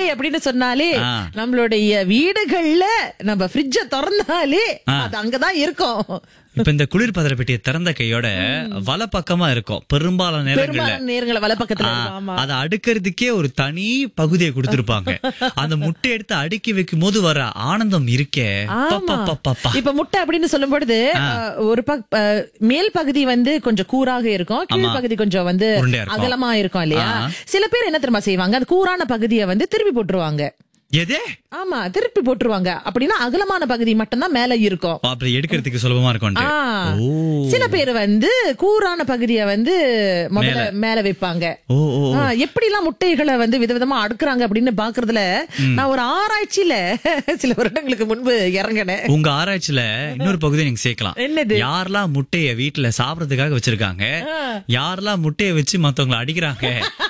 அப்படின்னு சொன்னாலே ஆ. நம்மளுடைய வீடுகள்ல நம்ம ஃப்ரிட்ஜ திறந்தாலே அது அங்கதான் இருக்கும் இப்ப இந்த குளிர்பதன பெட்டியை திறந்த கையோட வலப்பக்கமா இருக்கும் பெரும்பாலான நேரங்கள்ல பெரும்பாலான நேரங்கள வல பக்கத்துல இருக்கும். ஆமா அதை அடுக்கிறதுக்கே ஒரு தனி பகுதியை கொடுத்திருப்பாங்க அந்த முட்டை எடுத்து அடுக்கி வைக்கும் போது வர ஆனந்தம் இருக்கே ஆமா பப்பப்பப்பப்பா. இப்ப முட்டை அப்படின்னு சொல்லும் பொழுது அஹ், ஒரு பக் அஹ், மேல் பகுதி வந்து கொஞ்சம் கூராக இருக்கும் கீழ் பகுதி கொஞ்சம் வந்து உருண்டையா இருக்கும். அகலமா இருக்கும் இல்லையா ஆ. சில பேர் என்ன தெரியுமா செய்வாங்க அந்த கூரான பகுதியை வந்து திருப்பி போட்டுருவாங்க எதே ஆமா திருப்பி போட்டுருவாங்க அப்படின்னா அகலமான பகுதி மட்டும்தான் மேல இருக்கும் அப்படி எடுக்கிறதுக்கு சுலபமா இருக்கும் ஆ. ஓ சில பேர் வந்து கூரான பகுதியை வந்து முதல்ல மேல வைப்பாங்க ஓ ஓ ஆ, எப்படிலாம் முட்டைகளை வந்து விதவிதமா அடுக்குறாங்க அப்படின்னு பாக்குறதுல நான் ஒரு ஆராய்ச்சியில சில வருடங்களுக்கு முன்பு இறங்கினேன் உங்க ஆராய்ச்சியில இன்னொரு பகுதியை நீங்க சேர்க்கலாம் என்னது? யாரெல்லாம் முட்டைய வீட்டுல சாப்பிடறதுக்காக வச்சிருக்காங்க யாரெல்லாம் முட்டைய வச்சு மத்தவங்களை அடிக்கிறாங்க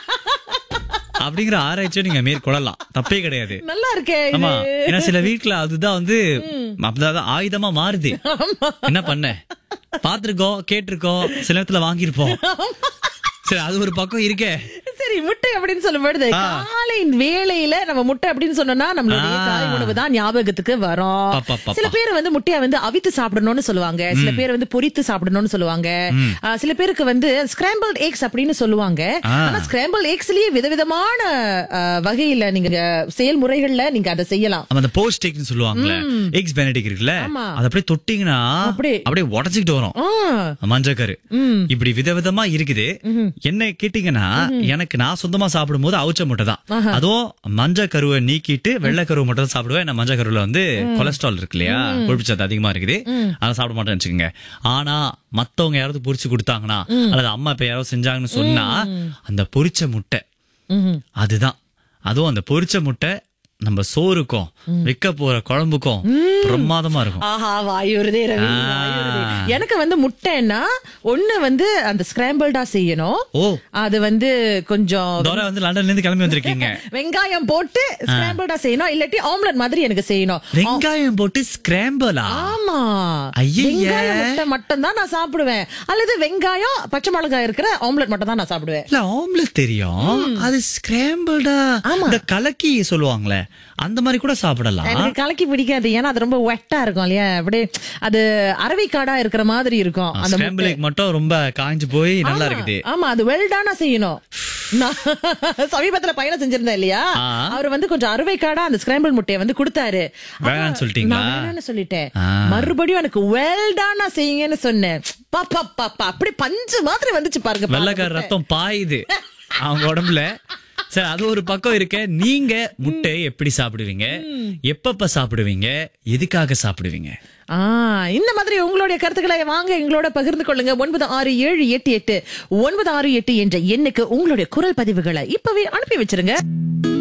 அப்படிங்கிற ஆராய்ச்சியை நீங்க மேற்கொள்ளலாம் தப்பே கிடையாது நல்லா இருக்கே இது. ஆமா ஏன்னா சில வீட்டுல அதுதான் வந்து அப்படிதான் ஆயுதமா மாறுது என்ன பண்ண பாத்திருக்கோம் கேட்டிருக்கோம் சில நேரத்துல வாங்கியிருப்போம் சரி அது ஒரு பக்கம் இருக்கே சரி முட்டை அப்படின்னு சொல்லும் பொழுது காலை வேளையில நம்ம முட்டை அப்படின்னு சொன்னோம்னா நம்மளுடைய ஆ. காலை உணவு தான் ஞாபகத்துக்கு வரும் பப்பா, பப்பா. சில பேர் வந்து முட்டைய வந்து அவித்து சாப்பிடணும்னு சொல்லுவாங்க சில பேர் வந்து பொரித்து சாப்பிடணும்னு சொல்லுவாங்க ஆ, சில பேருக்கு வந்து ஸ்கிராம்பிள் எக்ஸ் அப்படின்னு சொல்லுவாங்க ஆ. ஆனா ஸ்கிராம்பிள் எக்ஸ்லயே விதவிதமான ஆ, வகையில நீங்க செயல்முறைகள்ல நீங்க அதை செய்யலாம் நம்ம அந்த போஸ்ட் டேக்னு சொல்லுவாங்கல்ல எக்ஸ் பெனடிக் இருக்குல்ல ஆமா. அது அப்படியே தொட்டிங்கன்னா அப்படியே. அப்படியே உடச்சிக்கிட்டு வரும் ஆ. மஞ்சக்கரு இப்படி விதவிதமா இருக்குது என்ன கேட்டீங்கன்னா எனக்கு நான் சொந்தமா சாப்பிடும் போது அவுச்ச முட்டை தான் அதுவும் மஞ்ச கருவை நீக்கிட்டு வெள்ளை கருவை மட்டும் தான் சாப்பிடுவேன் நான் மஞ்ச கருவுல வந்து கொலஸ்ட்ரால் இருக்கு இல்லையா கொழுப்பு சத்து அதிகமா இருக்குது அதை சாப்பிட மாட்டேன்னு வச்சுக்கோங்க ஆனா மத்தவங்க யாராவது பொரிச்சு கொடுத்தாங்கன்னா அல்லது அம்மா இப்ப யாராவது செஞ்சாங்கன்னு சொன்னா அந்த பொரிச்ச முட்டை ம்ஹும். அதுதான் அதுவும் அந்த பொரிச்ச முட்டை நம்ம சோறுக்கும் வைக்க போற குழம்புக்கும் பிரமாதமா இருக்கும் ஆஹா வாயுறுதே ரவி வாயுறுதே. எனக்கு வந்து முட்டைன்னா ஒண்ணு வந்து அந்த ஸ்கிராம்பிள்டா செய்யணும் ஓ அது வந்து கொஞ்சம் தோரா வந்து லண்டன்ல இருந்து கிளம்பி வந்திருக்கீங்க வெங்காயம் போட்டு ஸ்கிராம்பிள்டா செய்யணும் இல்லாட்டி ஆம்லெட் மாதிரி எனக்கு செய்யணும் வெங்காயம் போட்டு ஸ்கிராம்பிளா ஆமா ஐயையே. வெங்காய முட்டை மட்டும் தான் நான் சாப்பிடுவேன் அல்லது வெங்காயம் பச்சை மிளகாய் இருக்கிற ஆம்லெட் மட்டும் தான் நான் சாப்பிடுவேன் இல்ல ஆம்லெட் தெரியும் அது ஸ்கிராம்பிள்டா இந்த கலக்கி சொல்லுவாங்களே அந்த மாதிரி கூட சாப்பிடலாம் எனக்கு கலக்கி பிடிக்காது ஏன்னா அது ரொம்ப வெட்டா இருக்கும் இல்லையா அப்படியே அது அரவைக்காடா இருக்கிற மாதிரி இருக்கும் அந்த ஸ்கிராம்பிள் எக் மட்டும் ரொம்ப காஞ்சு போய் நல்லா இருக்குது ஆமா அது வெல்டானா செய்யணும் நான் சமீபத்துல பயணம் செஞ்சிருந்தேன் இல்லையா ஆ. அவர் வந்து கொஞ்சம் அறுவைக்காடா அந்த ஸ்கிராம்பிள் முட்டையை வந்து கொடுத்தாரு வேணாம்னு சொல்லிட்டீங்களா? நான் வேணாம்னு சொல்லிட்டேன் ஆ. மறுபடியும் எனக்கு வெல்டானா செய்யுங்கன்னு சொன்னேன் பாப்பா பாப்பா அப்படி பஞ்சு மாதிரி வந்துச்சு பாருங்க வெள்ளக்கார ரத்தம் பாயுது அவங்க உடம்புல சரி அது ஒரு பக்கம் இருக்க நீங்க முட்டை எப்படி சாப்பிடுவீங்க எப்பப்ப சாப்பிடுவீங்க எதுக்காக சாப்பிடுவீங்க ஆ இந்த மாதிரி உங்களுடைய கருத்துக்களை வாங்க எங்களோட பகிர்ந்து கொள்ளுங்க ஒன்பது ஆறு ஏழு எட்டு எட்டு ஒன்பது ஆறு எட்டு என்ற எண்ணுக்கு உங்களுடைய குரல் பதிவுகளை இப்பவே அனுப்பி வச்சிருங்க